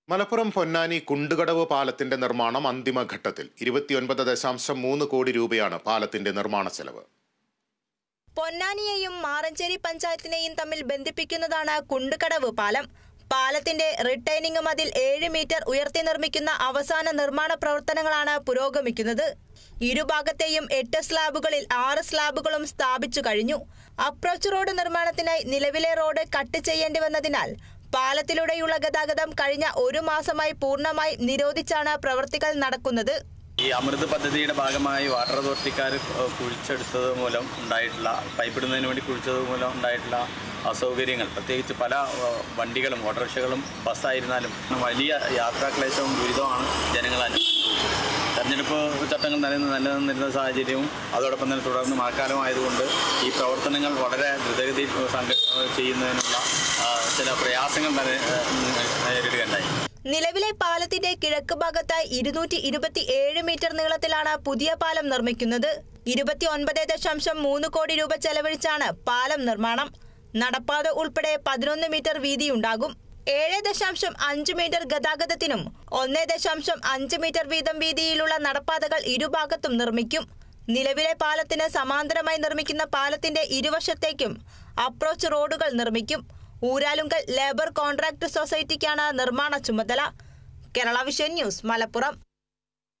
മലപ്പുറം പൊന്നാനി കുണ്ടുകടവ് പാലത്തിന്റെ നിർമ്മാണം അന്തിമഘട്ടത്തിൽ ഇരുപത്തിയൊൻപത് ദശാംശം മൂന്ന് കോടി രൂപയാണ് പാലത്തിന്റെ നിർമ്മാണ ചെലവ് പൊന്നാനിയെയും മാറഞ്ചേരി പഞ്ചായത്തിനെയും തമ്മിൽ ബന്ധിപ്പിക്കുന്നതാണ് കുണ്ടുകടവ് പാലം പാലത്തിന്റെ റിട്ടൈനിങ് മതിൽ ഏഴ് മീറ്റർ ഉയർത്തി നിർമ്മിക്കുന്ന അവസാന നിർമ്മാണ പ്രവർത്തനങ്ങളാണ് പുരോഗമിക്കുന്നത് ഇരുഭാഗത്തെയും എട്ട് സ്ലാബുകളിൽ ആറ് സ്ലാബുകളും സ്ഥാപിച്ചു കഴിഞ്ഞു അപ്രോച്ച് റോഡ് നിർമ്മാണത്തിനായി നിലവിലെ റോഡ് കട്ട് ചെയ്യേണ്ടി വന്നതിനാൽ പാലത്തിലൂടെയുള്ള ഗതാഗതം കഴിഞ്ഞ ഒരു മാസമായി പൂർണ്ണമായി നിരോധിച്ചാണ് പ്രവൃത്തികൾ നടക്കുന്നത് ഈ അമൃത് പദ്ധതിയുടെ ഭാഗമായി വാട്ടർ അതോറിറ്റിക്കാർ കുഴിച്ചെടുത്തത് മൂലം ഉണ്ടായിട്ടുള്ള പൈപ്പിടുന്നതിന് വേണ്ടി കുഴിച്ചത് മൂലം ഉണ്ടായിട്ടുള്ള അസൗകര്യങ്ങൾ പ്രത്യേകിച്ച് പല ഏഹ്, വണ്ടികളും ഓട്ടോറിക്ഷകളും ബസ്സായിരുന്നാലും വലിയ യാത്രാക്ലേശവും ദുരിതമാണ് ജനങ്ങൾ അനുഭവിച്ചത് തെരഞ്ഞെടുപ്പ് ചട്ടങ്ങൾ നില നിലനിന്നിരുന്ന സാഹചര്യവും അതോടൊപ്പം തന്നെ തുടർന്ന് മഴക്കാലമായതുകൊണ്ട് ഈ പ്രവർത്തനങ്ങൾ വളരെ ദ്രുതഗതിയിൽ സംഘ ചെയ്യുന്നതിനുള്ള ആ, ചില പ്രയാസങ്ങൾ തന്നെ ഏഹ്, നേരിടുകയുണ്ടായി നിലവിലെ പാലത്തിന്റെ കിഴക്ക് ഭാഗത്തായി ഇരുന്നൂറ്റി ഇരുപത്തി ഏഴ് മീറ്റർ നീളത്തിലാണ് പുതിയ പാലം നിർമ്മിക്കുന്നത് ഇരുപത്തി ഒൻപത് ദശാംശം മൂന്ന് കോടി രൂപ ചെലവഴിച്ചാണ് പാലം നിർമ്മാണം നടപ്പാത ഉൾപ്പെടെ പതിനൊന്ന് മീറ്റർ വീതിയുണ്ടാകും ഏഴ് ദശാംശം അഞ്ച് മീറ്റർ ഗതാഗതത്തിനും ഒന്ന് ദശാംശം അഞ്ച് മീറ്റർ വീതം വീതിയിലുള്ള നടപ്പാതകൾ ഇരുഭാഗത്തും നിർമ്മിക്കും നിലവിലെ പാലത്തിന് സമാന്തരമായി നിർമ്മിക്കുന്ന പാലത്തിന്റെ ഇരുവശത്തേക്കും അപ്രോച്ച് റോഡുകൾ നിർമ്മിക്കും ഊരാലുങ്കൽ ലേബർ കോൺട്രാക്ട് സൊസൈറ്റിക്കാണ് നിർമ്മാണ ചുമതല കേരള വിഷൻ ന്യൂസ് മലപ്പുറം